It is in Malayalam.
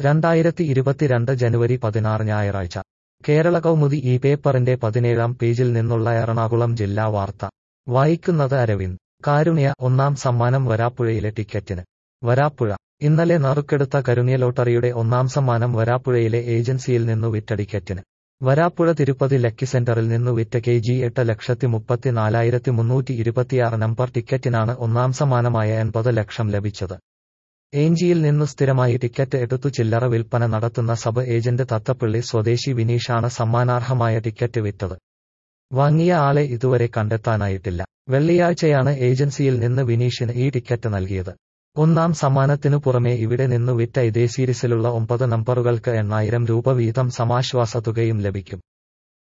രണ്ടായിരത്തി ഇരുപത്തിരണ്ട് ജനുവരി പതിനാറ് ഞായറാഴ്ച കേരള കൗമുദി ഈ പേപ്പറിന്റെ പതിനേഴാം പേജിൽ നിന്നുള്ള എറണാകുളം ജില്ലാ വാർത്ത വായിക്കുന്നത് അരവിന്ദ് കാരുണ്യ ഒന്നാം സമ്മാനം വരാപ്പുഴയിലെ ടിക്കറ്റിന് വരാപ്പുഴ ഇന്നലെ നറുക്കെടുത്ത കരുണ്യ ലോട്ടറിയുടെ ഒന്നാം സമ്മാനം വരാപ്പുഴയിലെ ഏജൻസിയിൽ നിന്നു വിറ്റ ടിക്കറ്റിന് വരാപ്പുഴ തിരുപ്പതി ലക്കി സെന്ററിൽ നിന്നു വിറ്റ കെ ജി എട്ട് ലക്ഷത്തി മുപ്പത്തിനാലായിരത്തി മുന്നൂറ്റി ഇരുപത്തിയാറ് നമ്പർ ടിക്കറ്റിനാണ് ഒന്നാം സമ്മാനമായ എൺപത് ലക്ഷം ലഭിച്ചത് ഏഞ്ചിയിൽ നിന്നു സ്ഥിരമായി ടിക്കറ്റ് എടുത്തു ചില്ലറ വിൽപ്പന നടത്തുന്ന സബ് ഏജന്റ് തത്തപ്പള്ളി സ്വദേശി വിനീഷാണ് സമ്മാനാർഹമായ ടിക്കറ്റ് വിറ്റത് വാങ്ങിയ ആളെ ഇതുവരെ കണ്ടെത്താനായിട്ടില്ല വെള്ളിയാഴ്ചയാണ് ഏജൻസിയിൽ നിന്ന് വിനീഷിന് ഈ ടിക്കറ്റ് നൽകിയത് ഒന്നാം സമ്മാനത്തിനു പുറമെ ഇവിടെ നിന്നു വിറ്റ ഇതേ സീരീസിലുള്ള ഒമ്പത് നമ്പറുകൾക്ക് എണ്ണായിരം രൂപ വീതം സമാശ്വാസ തുകയും ലഭിക്കും